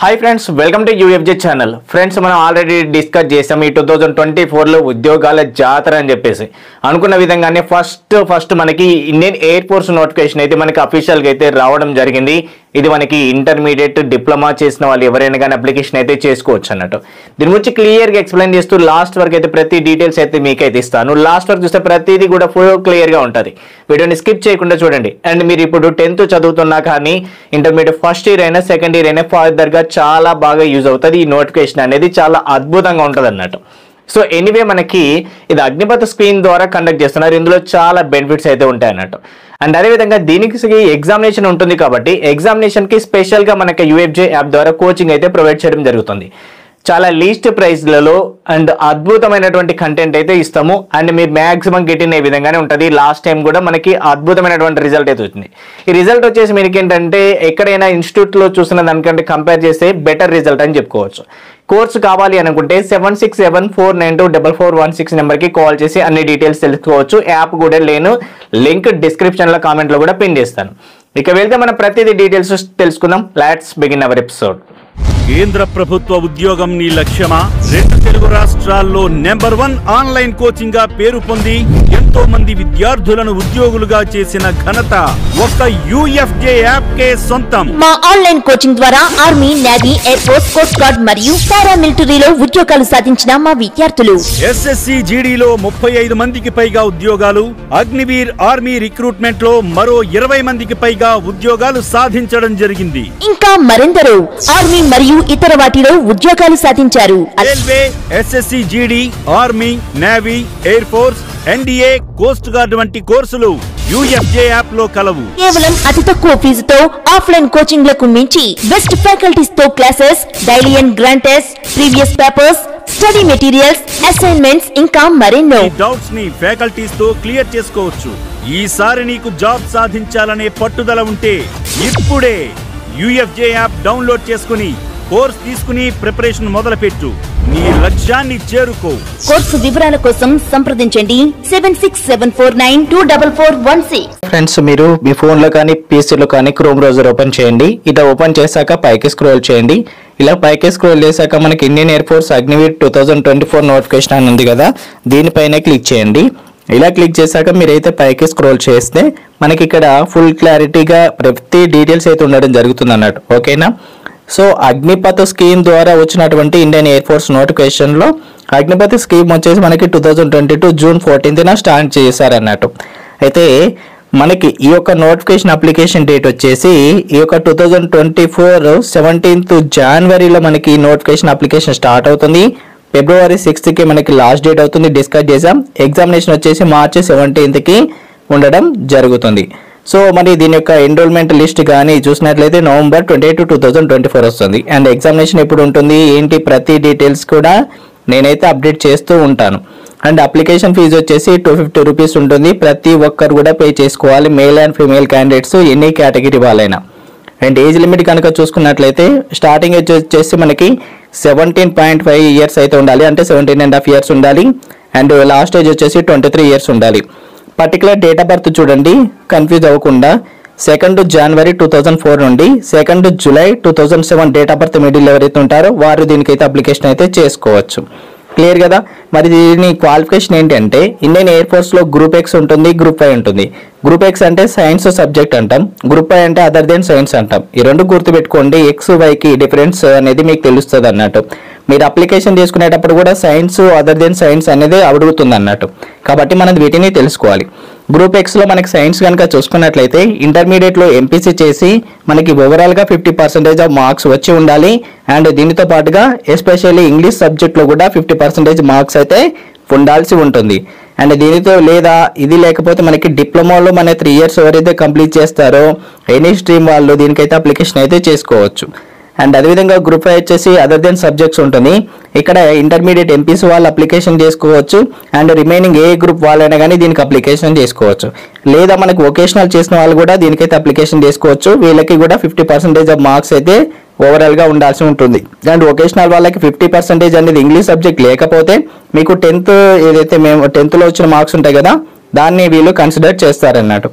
hi friends welcome to UFJ channel friends మనం already discuss చేసాం ఈ టూ థౌజండ్ ట్వంటీ ఫోర్లో ఉద్యోగాల జాతర అని చెప్పేసి అనుకున్న విధంగానే ఫస్ట్ ఫస్ట్ మనకి ఇండియన్ ఎయిర్ ఫోర్స్ నోటిఫికేషన్ అయితే మనకి అఫీషియల్గా అయితే రావడం జరిగింది ఇది మనకి ఇంటర్మీడియట్ డిప్లొమా చేసిన వాళ్ళు ఎవరైనా కానీ అప్లికేషన్ అయితే చేసుకోవచ్చు అన్నట్టు దీని గురించి క్లియర్గా ఎక్స్ప్లెయిన్ చేస్తూ లాస్ట్ వరకు అయితే ప్రతి డీటెయిల్స్ అయితే మీకైతే ఇస్తాను లాస్ట్ వరకు చూస్తే ప్రతిదీ కూడా ఫుల్ క్లియర్గా ఉంటుంది వీడియోని స్కిప్ చేయకుండా చూడండి అండ్ మీరు ఇప్పుడు టెన్త్ చదువుతున్నా కానీ ఇంటర్మీడియట్ ఫస్ట్ ఇయర్ అయినా సెకండ్ ఇయర్ అయినా ఫర్దర్గా చాలా బాగా యూజ్ అవుతుంది ఈ నోటిఫికేషన్ అనేది చాలా అద్భుతంగా ఉంటుంది అన్నట్టు సో ఎనీవే మనకి ఇది అగ్నిపథ స్క్రీన్ ద్వారా కండక్ట్ చేస్తున్నారు ఇందులో చాలా బెనిఫిట్స్ అయితే ఉంటాయి అన్నట్టు అండ్ అదేవిధంగా దీనికి ఎగ్జామినేషన్ ఉంటుంది కాబట్టి ఎగ్జామినేషన్కి స్పెషల్గా మనకి యూఎఫ్జే యాప్ ద్వారా కోచింగ్ అయితే ప్రొవైడ్ చేయడం జరుగుతుంది చాలా లీస్ట్ ప్రైస్లలో అండ్ అద్భుతమైనటువంటి కంటెంట్ అయితే ఇస్తాము అండ్ మీరు మ్యాక్సిమం గెటిన్ ఏ విధంగానే ఉంటుంది లాస్ట్ టైం కూడా మనకి అద్భుతమైనటువంటి రిజల్ట్ అయితే వచ్చింది ఈ రిజల్ట్ వచ్చేసి మీకు ఏంటంటే ఎక్కడైనా ఇన్స్టిట్యూట్లో చూసిన దానికంటే కంపేర్ చేస్తే బెటర్ రిజల్ట్ అని చెప్పుకోవచ్చు కోర్సు కావాలి అనుకుంటే seven six seven four nine two double four one six నెంబర్కి కాల్ చేసి అన్ని డీటెయిల్స్ తెలుసుకోవచ్చు యాప్ కూడా నేను లింక్ డిస్క్రిప్షన్లో కామెంట్లో కూడా పిన్ చేస్తాను ఇక వెళ్తే మనం ప్రతిదీ డీటెయిల్స్ తెలుసుకుందాం లాట్స్ బిగిన్ అవర్ ఎపిసోడ్ కేంద్ర ప్రభుత్వ ఉద్యోగం నీ లక్ష్యమా రెండు తెలుగు రాష్ట్రాల్లో నెంబర్ వన్ ఆన్లైన్ కోచింగ్ గా పేరు పొంది ఎంతో మంది విద్యార్థులను ఉద్యోగులుగా చేసిన ఘనత ఒక్క యుఎఫ్జే యాప్ కే సొంతం మా ఆన్లైన్ కోచింగ్ ద్వారా army navy air force coast guard మరియు పారామిలిటరీలో ఉద్యోగాలు సాధించిన మా విద్యార్థులు ఎస్ఎస్సి జీడీలో ముప్పై ఐదు మందికి పైగా ఉద్యోగాలు అగ్నివీర్ ఆర్మీ రిక్రూట్మెంట్ లో మరో ఇరవై మందికి పైగా ఉద్యోగాలు సాధించడం జరిగింది ఇంకా మరెందరో ఆర్మీ మరియు ఇతర వాటిలో ఉద్యోగాలు సాధించారు railway SSC GD army navy air force NDA coast guard వంటి కోర్సులు యుఎఫ్జే యాప్ లో కలవు కేవలం అతి తక్కువ ఫీజుతో ఆఫ్లైన్ కోచింగ్లకు మించి బెస్ట్ ఫ్యాకల్టీస్ తో classes daily and grand test previous papers study materials assignments ఇంకా మరెన్నో ఈ డౌట్స్ ని ఫ్యాకల్టీస్ తో క్లియర్ చేసుకోవచ్చు ఈసారి నీకు జాబ్ సాధించాలనే పట్టుదల ఉంటే ఇప్పుడే యుఎఫ్జే యాప్ డౌన్లోడ్ చేసుకుని కోర్స్ తీసుకుని ప్రిపరేషన్ మొదలుపెట్టు నీ లక్ష్యాన్ని చేరుకో కోర్సు వివరాల కోసం సంప్రదించండి seven six seven four nine two double four one six friends మీరు మీ ఫోన్లో కానీ పీసీలో కానీ క్రోమ్ బ్రౌజర్ ఓపెన్ చేయండి ఇలా ఓపెన్ చేశాక పైకి స్క్రోల్ చేయండి ఇలా పైకి స్క్రోల్ చేశాక మనకి Indian air force Agniveer two thousand twenty four notification అని ఉంది కదా దీనిపైన క్లిక్ చేయండి ఇలా క్లిక్ చేశాక మీరైతే పైకి స్క్రోల్ చేస్తే మనకి ఇక్కడ ఫుల్ క్లారిటీగా ప్రతి డీటెయిల్స్ అయితే ఉండడం జరుగుతుంది అన్నట్టు ఓకేనా సో అగ్నిపథ్ స్కీమ్ ద్వారా వచ్చినటువంటి ఇండియన్ ఎయిర్ ఫోర్స్ నోటిఫికేషన్లో అగ్నిపథ్ స్కీమ్ వచ్చేసి మనకి two thousand twenty two June ఫోర్టీన్త్న స్టార్ట్ చేశారన్నట్టు అయితే మనకి ఈ యొక్క నోటిఫికేషన్ అప్లికేషన్ డేట్ వచ్చేసి ఈ యొక్క two thousand twenty four seventeenth జనవరిలో మనకి ఈ నోటిఫికేషన్ అప్లికేషన్ స్టార్ట్ అవుతుంది ఫిబ్రవరి సిక్స్త్కి మనకి లాస్ట్ డేట్ అవుతుంది డిస్కస్ చేసాం ఎగ్జామినేషన్ వచ్చేసి మార్చి సెవెంటీన్త్కి ఉండడం జరుగుతుంది సో మరి దీని యొక్క ఎన్రోల్మెంట్ లిస్ట్ కానీ చూసినట్లయితే November twenty eight two thousand twenty four వస్తుంది అండ్ ఎగ్జామినేషన్ ఎప్పుడు ఉంటుంది ఏంటి ప్రతి డీటెయిల్స్ కూడా నేనైతే అప్డేట్ చేస్తూ ఉంటాను అండ్ అప్లికేషన్ ఫీజు వచ్చేసి టూ ఫిఫ్టీ రూపీస్ ఉంటుంది ప్రతి ఒక్కరు కూడా పే చేసుకోవాలి మేల్ అండ్ ఫీమేల్ క్యాండిడేట్స్ ఎన్ని కేటగిరీ వాళ్ళైనా అండ్ ఏజ్ లిమిట్ కనుక చూసుకున్నట్లయితే స్టార్టింగ్ ఏజ్ వచ్చేసి మనకి సెవెంటీన్ పాయింట్ ఫైవ్ ఇయర్స్ అయితే ఉండాలి అంటే సెవెంటీన్ అండ్ హాఫ్ ఇయర్స్ ఉండాలి అండ్ లాస్ట్ ఏజ్ వచ్చేసి ట్వంటీ త్రీ ఇయర్స్ ఉండాలి పర్టికులర్ డేట్ ఆఫ్ బర్త్ చూడండి కన్ఫ్యూజ్ అవ్వకుండా second January two thousand four నుండి second July two thousand seven date of birth middle ఎవరైతే ఉంటారో వారు దీనికైతే అప్లికేషన్ అయితే చేసుకోవచ్చు క్లియర్ కదా మరి దీని క్వాలిఫికేషన్ ఏంటంటే ఇండియన్ ఎయిర్ ఫోర్స్లో గ్రూప్ ఎక్స్ ఉంటుంది గ్రూప్ ఫైవ్ ఉంటుంది గ్రూప్ ఎక్స్ అంటే సైన్స్ సబ్జెక్ట్ అంటాం గ్రూప్ ఫైవ్ అంటే అదర్ దెన్ సైన్స్ అంటాం ఈ రెండు గుర్తుపెట్టుకోండి ఎక్స్ వైకి డిఫరెన్స్ అనేది మీకు తెలుస్తుంది అన్నట్టు మీరు అప్లికేషన్ చేసుకునేటప్పుడు కూడా సైన్స్ అదర్ దెన్ సైన్స్ అనేది అడుగుతుంది అన్నట్టు కాబట్టి మనం వీటిని తెలుసుకోవాలి గ్రూప్ ఎక్స్లో మనకి సైన్స్ కనుక చూసుకున్నట్లయితే ఇంటర్మీడియట్లో ఎంపీసీ చేసి మనకి ఓవరాల్గా ఫిఫ్టీ పర్సెంటేజ్ ఆఫ్ మార్క్స్ వచ్చి ఉండాలి అండ్ దీనితో పాటుగా ఎస్పెషల్లీ ఇంగ్లీష్ సబ్జెక్ట్లో కూడా ఫిఫ్టీ పర్సెంటేజ్ మార్క్స్ అయితే ఉండాల్సి ఉంటుంది అండ్ దీనితో లేదా ఇది లేకపోతే మనకి డిప్లొమాలో మన త్రీ ఇయర్స్ ఎవరైతే కంప్లీట్ చేస్తారో ఎనీ స్ట్రీమ్ వాళ్ళు దీనికైతే అప్లికేషన్ అయితే చేసుకోవచ్చు అండ్ అదేవిధంగా గ్రూప్ ఫైవ్ వచ్చేసి అదర్ దెన్ సబ్జెక్ట్స్ ఉంటుంది ఇక్కడ ఇంటర్మీడియట్ ఎంపీసీ వాళ్ళు అప్లికేషన్ చేసుకోవచ్చు అండ్ రిమైనింగ్ ఏ గ్రూప్ వాళ్ళైనా కానీ దీనికి అప్లికేషన్ చేసుకోవచ్చు లేదా మనకి వొకేషనల్ చేసిన వాళ్ళు కూడా దీనికైతే అప్లికేషన్ చేసుకోవచ్చు వీళ్ళకి కూడా ఫిఫ్టీ పర్సెంటేజ్ ఆఫ్ మార్క్స్ అయితే ఓవరాల్గా ఉండాల్సి ఉంటుంది అండ్ వొకేషనల్ వాళ్ళకి ఫిఫ్టీ పర్సెంటేజ్ అనేది ఇంగ్లీష్ సబ్జెక్ట్ లేకపోతే మీకు టెన్త్ ఏదైతే మేము టెన్త్లో వచ్చిన మార్క్స్ ఉంటాయి కదా దాన్ని వీళ్ళు కన్సిడర్ చేస్తారన్నట్టు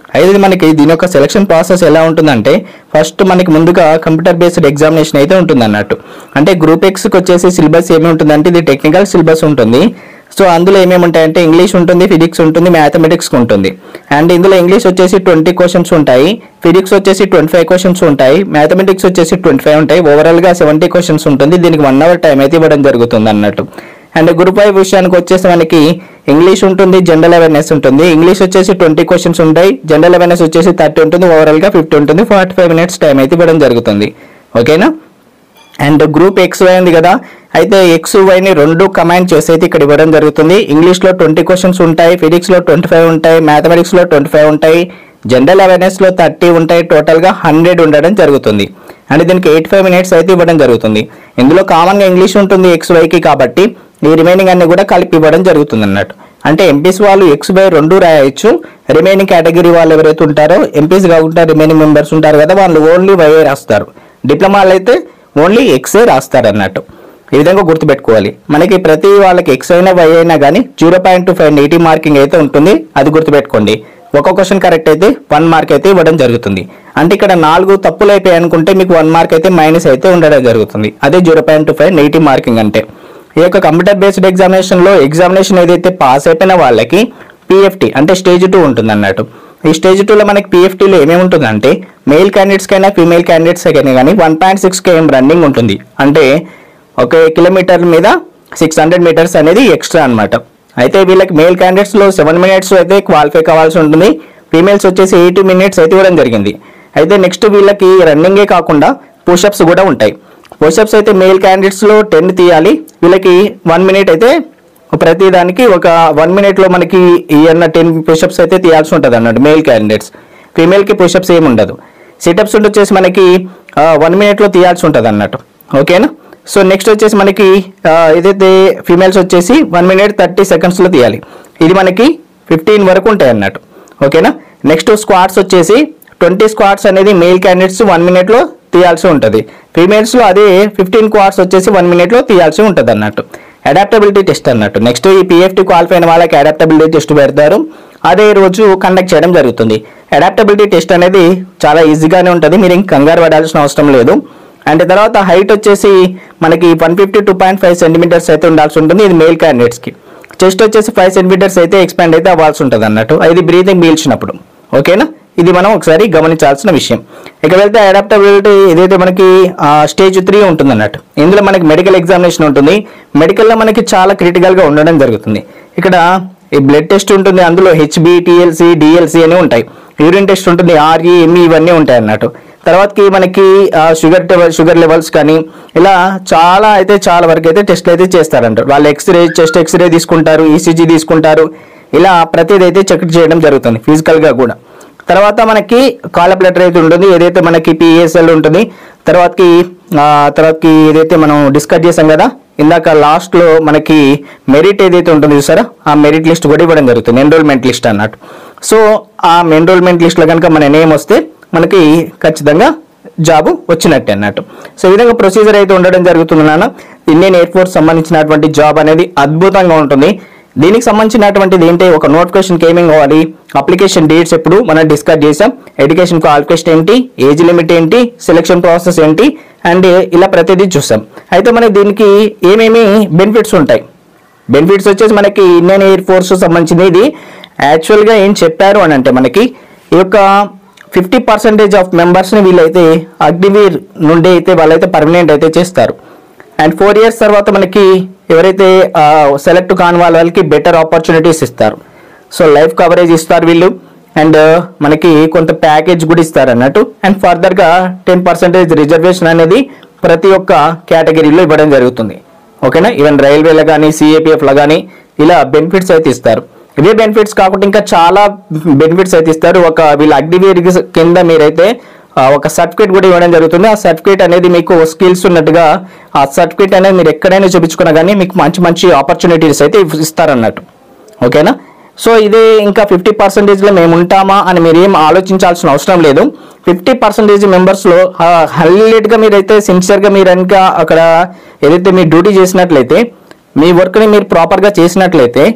అయితే ఇది మనకి దీని యొక్క సెలక్షన్ ప్రాసెస్ ఎలా ఉంటుందంటే ఫస్ట్ మనకి ముందుగా కంప్యూటర్ బేస్డ్ ఎగ్జామినేషన్ అయితే ఉంటుంది అన్నట్టు అంటే గ్రూప్ ఎక్స్కి వచ్చేసి సిలబస్ ఏమి ఉంటుందంటే ఇది టెక్నికల్ సిలబస్ ఉంటుంది సో అందులో ఏమేమి ఉంటాయంటే ఇంగ్లీష్ ఉంటుంది ఫిజిక్స్ ఉంటుంది మ్యాథమెటిక్స్ ఉంటుంది అండ్ ఇందులో ఇంగ్లీష్ వచ్చేసి ట్వంటీ క్వశ్చన్స్ ఉంటాయి ఫిజిక్స్ వచ్చేసి ట్వంటీ ఫైవ్ క్వశ్చన్స్ ఉంటాయి మ్యాథమెటిక్స్ వచ్చేసి ట్వంటీ ఫైవ్ ఉంటాయి ఓవరాల్గా సెవెంటీ క్వశ్చన్స్ ఉంటుంది దీనికి వన్ అవర్ టైం అయితే ఇవ్వడం జరుగుతుంది అన్నట్టు అండ్ గ్రూప్ ఫైవ్ విషయానికి వచ్చేసి మనకి ఇంగ్లీష్ ఉంటుంది జనరల్ అవేర్నెస్ ఉంటుంది ఇంగ్లీష్ వచ్చేసి ట్వంటీ క్వశ్చన్స్ ఉంటాయి జనరల్ అవేర్నెస్ వచ్చేసి థర్టీ ఉంటుంది ఓవరాల్గా ఫిఫ్టీ ఉంటుంది ఫార్టీ ఫైవ్ మినిట్స్ టైం అయితే ఇవ్వడం జరుగుతుంది ఓకేనా అండ్ గ్రూప్ ఎక్స్ వై ఉంది కదా అయితే ఎక్స్ వైని రెండు కమాండ్ చేసి అయితే ఇక్కడ ఇవ్వడం జరుగుతుంది ఇంగ్లీష్లో ట్వంటీ క్వశ్చన్స్ ఉంటాయి ఫిజిక్స్లో ట్వంటీ ఫైవ్ ఉంటాయి మ్యాథమెటిక్స్లో ట్వంటీ ఫైవ్ ఉంటాయి జనరల్ అవేర్నెస్లో థర్టీ ఉంటాయి టోటల్గా హండ్రెడ్ ఉండడం జరుగుతుంది అంటే దీనికి ఎయిట్ ఫైవ్ మినిట్స్ అయితే ఇవ్వడం జరుగుతుంది ఇందులో కామన్గా ఇంగ్లీష్ ఉంటుంది ఎక్స్ వైకి కాబట్టి ఈ రిమైనింగ్ అన్ని కూడా కలిపి ఇవ్వడం జరుగుతుంది అన్నట్టు అంటే ఎంపీస్ వాళ్ళు ఎక్స్ బై రెండు రాయొచ్చు రిమైనింగ్ కేటగిరీ వాళ్ళు ఎవరైతే ఉంటారో ఎంపీస్ కాకుండా రిమైనింగ్ మెంబర్స్ ఉంటారు కదా వాళ్ళు ఓన్లీ వైఏ రాస్తారు డిప్లొమాలు అయితే ఓన్లీ ఎక్సే రాస్తారు అన్నట్టు ఈ విధంగా గుర్తుపెట్టుకోవాలి మనకి ప్రతి వాళ్ళకి ఎక్స్ అయినా వై అయినా కానీ zero point two five eighty marking అయితే ఉంటుంది అది గుర్తుపెట్టుకోండి ఒక క్వశ్చన్ కరెక్ట్ అయితే వన్ మార్క్ అయితే ఇవ్వడం జరుగుతుంది అంటే ఇక్కడ నాలుగు తప్పులు అయిపోయాయి అనుకుంటే మీకు వన్ మార్క్ అయితే మైనస్ అయితే ఉండడం జరుగుతుంది అదే zero point two five eighty marking అంటే ఈ యొక్క కంప్యూటర్ బేస్డ్ ఎగ్జామినేషన్ లో ఎగ్జామినేషన్ ఏదైతే పాస్ అయిపోయిన వాళ్ళకి పిఎఫ్టీ అంటే స్టేజ్ టూ ఉంటుంది అన్నట్టు ఈ స్టేజ్ టూలో మనకి పిఎఫ్టీలో ఏమేమి ఉంటుందంటే మెయిల్ క్యాండిడేట్స్ కైనా ఫీమేల్ క్యాండిడేట్స్ కైనా కానీ one point six KM running ఉంటుంది అంటే ఒక కిలోమీటర్ మీద సిక్స్ హండ్రెడ్ మీటర్స్ అనేది ఎక్స్ట్రా అన్నమాట అయితే వీళ్ళకి మేల్ క్యాండిడేట్స్లో సెవెన్ మినిట్స్ అయితే క్వాలిఫై కావాల్సి ఉంటుంది ఫీమేల్స్ వచ్చేసి ఎయిటీ మినిట్స్ అయితే ఇవ్వడం జరిగింది అయితే నెక్స్ట్ వీళ్ళకి రన్నింగే కాకుండా పుషప్స్ కూడా ఉంటాయి పుషప్స్ అయితే మేల్ క్యాండిడేట్స్లో టెన్ తీయాలి వీళ్ళకి వన్ మినిట్ అయితే ప్రతి దానికి ఒక వన్ మినిట్లో మనకి ఈ అన్న టెన్ పుషప్స్ అయితే తీయాల్సి ఉంటుంది అన్నట్టు మేల్ క్యాండిడేట్స్ ఫీమేల్కి పుషప్స్ ఏమి ఉండదు సిటప్స్ వచ్చేసి మనకి వన్ మినిట్లో తీయాల్సి ఉంటుంది అన్నట్టు ఓకేనా సో నెక్స్ట్ వచ్చేసి మనకి ఆ, ఏదైతే ఫీమేల్స్ వచ్చేసి వన్ మినిట్ థర్టీ సెకండ్స్లో తీయాలి ఇది మనకి ఫిఫ్టీన్ వరకు ఉంటాయి అన్నట్టు ఓకేనా నెక్స్ట్ స్క్వాడ్స్ వచ్చేసి ట్వంటీ స్క్వాడ్స్ అనేది మేల్ క్యాండిడేట్స్ వన్ మినిట్లో తీయాల్సి ఉంటుంది ఫీమేల్స్లో అదే ఫిఫ్టీన్ క్వాడ్స్ వచ్చేసి వన్ మినిట్లో తీయాల్సి ఉంటుంది అన్నట్టు అడాప్టబిలిటీ టెస్ట్ అన్నట్టు నెక్స్ట్ ఈ పిఎఫ్టీ క్వాలిఫై అయిన వాళ్ళకి అడాప్టబిలిటీ టెస్ట్ పెడతారు అదే రోజు కండక్ట్ చేయడం జరుగుతుంది అడాప్టబిలిటీ టెస్ట్ అనేది చాలా ఈజీగానే ఉంటుంది మీరు ఇంక కంగారు పడాల్సిన అవసరం లేదు అండ్ తర్వాత హైట్ వచ్చేసి మనకి one fifty two point five centimetres అయితే ఉండాల్సి ఉంటుంది ఇది మేల్ క్యాండిడేట్స్కి చెస్ట్ వచ్చేసి ఫైవ్ సెంటీమీటర్స్ అయితే ఎక్స్పాండ్ అయితే అవ్వాల్సి ఉంటుంది అన్నట్టు ఇది బ్రీతింగ్ పీల్చినప్పుడు ఓకేనా ఇది మనం ఒకసారి గమనించాల్సిన విషయం ఇక వెళ్తే అడాప్టబిలిటీ ఏదైతే మనకి స్టేజ్ త్రీ ఉంటుంది అన్నట్టు ఇందులో మనకి మెడికల్ ఎగ్జామినేషన్ ఉంటుంది మెడికల్లో మనకి చాలా క్రిటికల్గా ఉండడం జరుగుతుంది ఇక్కడ ఈ బ్లడ్ టెస్ట్ ఉంటుంది అందులో హెచ్బి టిఎల్సి డిఎల్సి అని ఉంటాయి యూరిన్ టెస్ట్ ఉంటుంది ఆర్ఈ ఎంఈ ఇవన్నీ ఉంటాయి అన్నట్టు తర్వాతకి మనకి ఆ, షుగర్ లెవెల్ షుగర్ లెవెల్స్ కానీ ఇలా చాలా అయితే చాలా వరకు అయితే టెస్ట్లు అయితే చేస్తారంట వాళ్ళు ఎక్స్రే చెస్ట్ ఎక్స్రే తీసుకుంటారు ఈసీజీ తీసుకుంటారు ఇలా ప్రతిదీ అయితే చెక్ చేయడం జరుగుతుంది ఫిజికల్గా కూడా తర్వాత మనకి కాల ప్లేటర్ అయితే ఉంటుంది ఏదైతే మనకి పిఎస్ఎల్ ఉంటుంది తర్వాతకి ఆ, తర్వాతకి ఏదైతే మనం డిస్కస్ చేసాం కదా ఇందాక లాస్ట్లో మనకి మెరిట్ ఏదైతే ఉంటుందో చూసారా ఆ మెరిట్ లిస్ట్ కూడా ఇవ్వడం జరుగుతుంది ఎన్రోల్మెంట్ లిస్ట్ అన్నట్టు సో ఆ ఎన్రోల్మెంట్ లిస్ట్లో కనుక మన నేమ్ వస్తే మనకి ఖచ్చితంగా జాబ్ వచ్చినట్టే అన్నట్టు సో ఈ విధంగా ప్రొసీజర్ అయితే ఉండడం జరుగుతుంది నాన్న ఇండియన్ ఎయిర్ ఫోర్స్ సంబంధించినటువంటి జాబ్ అనేది అద్భుతంగా ఉంటుంది దీనికి సంబంధించినటువంటిది ఏంటి ఒక నోటిఫికేషన్కి ఏమేమి కావాలి అప్లికేషన్ డేట్స్ ఎప్పుడు మనం డిస్కస్ చేసాం ఎడ్యుకేషన్ క్వాలిఫికేషన్ ఏంటి ఏజ్ లిమిట్ ఏంటి సెలెక్షన్ ప్రాసెస్ ఏంటి అండ్ ఇలా ప్రతిదీ చూసాం అయితే మనకి దీనికి ఏమేమి బెనిఫిట్స్ ఉంటాయి బెనిఫిట్స్ వచ్చేసి మనకి ఇండియన్ ఎయిర్ ఫోర్స్ సంబంధించింది ఇది యాక్చువల్గా ఏం చెప్పారు అని అంటే మనకి ఈ యొక్క ఫిఫ్టీ పర్సెంటేజ్ ఆఫ్ మెంబర్స్ని వీళ్ళైతే అగ్నివీర్ నుండి అయితే వాళ్ళైతే పర్మనెంట్ అయితే చేస్తారు అండ్ ఫోర్ ఇయర్స్ తర్వాత మనకి ఎవరైతే సెలెక్ట్ కాని వాళ్ళ వాళ్ళకి బెటర్ ఆపర్చునిటీస్ ఇస్తారు సో లైఫ్ కవరేజ్ ఇస్తారు వీళ్ళు అండ్ మనకి కొంత ప్యాకేజ్ కూడా ఇస్తారు అన్నట్టు అండ్ ఫర్దర్గా టెన్ పర్సెంటేజ్ రిజర్వేషన్ అనేది ప్రతి ఒక్క కేటగిరీలో ఇవ్వడం జరుగుతుంది ఓకేనా ఈవెన్ రైల్వేలో కానీ సిఏపిఎఫ్లో కానీ ఇలా బెనిఫిట్స్ అయితే ఇస్తారు ఇవే బెనిఫిట్స్ కాకుండా ఇంకా చాలా బెనిఫిట్స్ అయితే ఇస్తారు ఒక వీళ్ళ అగ్నివీర్ కింద మీరైతే ఆ, ఒక సర్టిఫికేట్ కూడా ఇవ్వడం జరుగుతుంది ఆ సర్టిఫికేట్ అనేది మీకు స్కిల్స్ ఉన్నట్టుగా ఆ సర్టిఫికేట్ అనేది మీరు ఎక్కడైనా చూపించుకున్నా కానీ మీకు మంచి మంచి ఆపర్చునిటీస్ అయితే ఇవ్- ఇస్తారన్నట్టు ఓకేనా సో ఇదే ఇంకా ఫిఫ్టీ పర్సెంటేజ్లో మేము ఉంటామా అని మీరు ఏం ఆలోచించాల్సిన అవసరం లేదు ఫిఫ్టీ పర్సెంటేజ్ మెంబర్స్లో హైలైట్గా మీరైతే సిన్సియర్గా మీరు కనుక అక్కడ ఏదైతే మీరు డ్యూటీ చేసినట్లయితే మీ వర్క్ని మీరు ప్రాపర్గా చేసినట్లయితే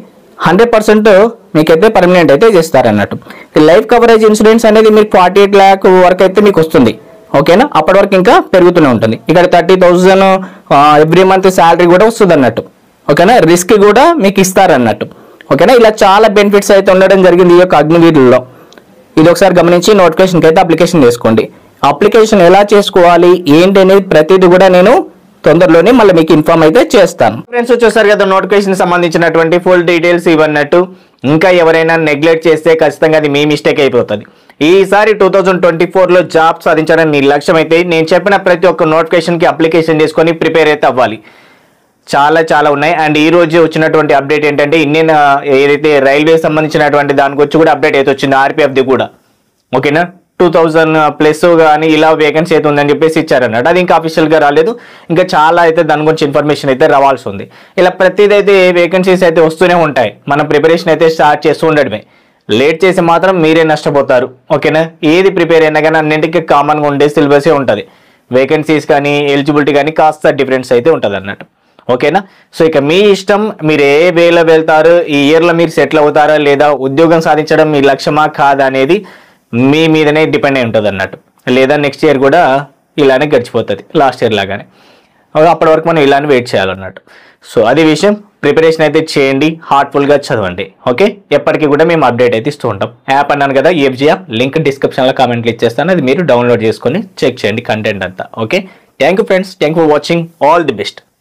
హండ్రెడ్ పర్సెంట్ మీకైతే పర్మనెంట్ అయితే చేస్తారన్నట్టు ఈ లైఫ్ కవరేజ్ ఇన్సూరెన్స్ అనేది మీకు ఫార్టీ ఎయిట్ ల్యాక్ వరకు అయితే మీకు వస్తుంది ఓకేనా అప్పటి వరకు ఇంకా పెరుగుతూనే ఉంటుంది ఇక్కడ thirty thousand every month salary కూడా వస్తుంది అన్నట్టు ఓకేనా రిస్క్ కూడా మీకు ఇస్తారన్నట్టు ఓకేనా ఇలా చాలా బెనిఫిట్స్ అయితే ఉండడం జరిగింది ఈ యొక్క అగ్నివీరుల్లో ఇది ఒకసారి గమనించి నోటిఫికేషన్కి అయితే అప్లికేషన్ చేసుకోండి అప్లికేషన్ ఎలా చేసుకోవాలి ఏంటి అనేది ప్రతిదీ కూడా నేను తొందరలోనే మళ్ళీ మీకు ఇన్ఫార్మ్ అయితే చేస్తాను ఫ్రెండ్స్ వచ్చేసారు కదా నోటిఫికేషన్ సంబంధించినటువంటి ఫుల్ డీటెయిల్స్ ఇవన్నట్టు ఇంకా ఎవరైనా నెగ్లెక్ట్ చేస్తే ఖచ్చితంగా అది మీ మిస్టేక్ అయిపోతుంది ఈసారి టూ థౌజండ్ ట్వంటీ ఫోర్లో జాబ్ సాధించడం మీ లక్ష్యం అయితే నేను చెప్పిన ప్రతి ఒక్క నోటిఫికేషన్కి అప్లికేషన్ చేసుకొని ప్రిపేర్ అయితే అవ్వాలి చాలా చాలా ఉన్నాయి అండ్ ఈ రోజు వచ్చినటువంటి అప్డేట్ ఏంటంటే ఇండియన్ ఆ, ఏదైతే రైల్వే సంబంధించినటువంటి దానికి వచ్చి కూడా అప్డేట్ అయితే వచ్చింది ఆర్పిఎఫ్ది కూడా ఓకేనా టూ థౌజండ్ ప్లస్ కానీ ఇలా వేకెన్సీ అయితే ఉందని చెప్పేసి ఇచ్చారన్నట్టు అది ఇంకా అఫీషియల్గా రాలేదు ఇంకా చాలా అయితే దాని గురించి ఇన్ఫర్మేషన్ అయితే రావాల్సి ఉంది ఇలా ప్రతిదీ అయితే వేకెన్సీస్ అయితే వస్తూనే ఉంటాయి మనం ప్రిపరేషన్ అయితే స్టార్ట్ చేస్తూ ఉండడమే లేట్ చేసి మాత్రం మీరే నష్టపోతారు ఓకేనా ఏది ప్రిపేర్ అయినా కానీ అన్నింటికి కామన్గా ఉండే సిలబసే ఉంటుంది వేకెన్సీస్ కానీ ఎలిజిబిలిటీ కానీ కాస్త డిఫరెన్స్ అయితే ఉంటుంది అన్నట్టు ఓకేనా సో ఇక మీ ఇష్టం మీరు ఏ వేలో వెళ్తారు ఈ ఇయర్లో మీరు సెటిల్ అవుతారా లేదా ఉద్యోగం సాధించడం మీ లక్ష్యమా కాదా అనేది మీ మీదనే డిపెండ్ అయి ఉంటుంది అన్నట్టు లేదా నెక్స్ట్ ఇయర్ కూడా ఇలానే గడిచిపోతుంది లాస్ట్ ఇయర్ లాగానే అప్పటి వరకు మనం ఇలానే వెయిట్ చేయాలన్నట్టు సో అది విషయం ప్రిపరేషన్ అయితే చేయండి హార్ట్ఫుల్గా చదవండి ఓకే ఎప్పటికీ కూడా మేము అప్డేట్ అయితే ఇస్తూ ఉంటాం యాప్ అన్నాను కదా ఈఎఫ్జీ యాప్ లింక్ డిస్క్రిప్షన్లో కామెంట్లు ఇచ్చేస్తాను అది మీరు డౌన్లోడ్ చేసుకొని చెక్ చేయండి కంటెంట్ అంతా okay thank you friends thank for watching all the best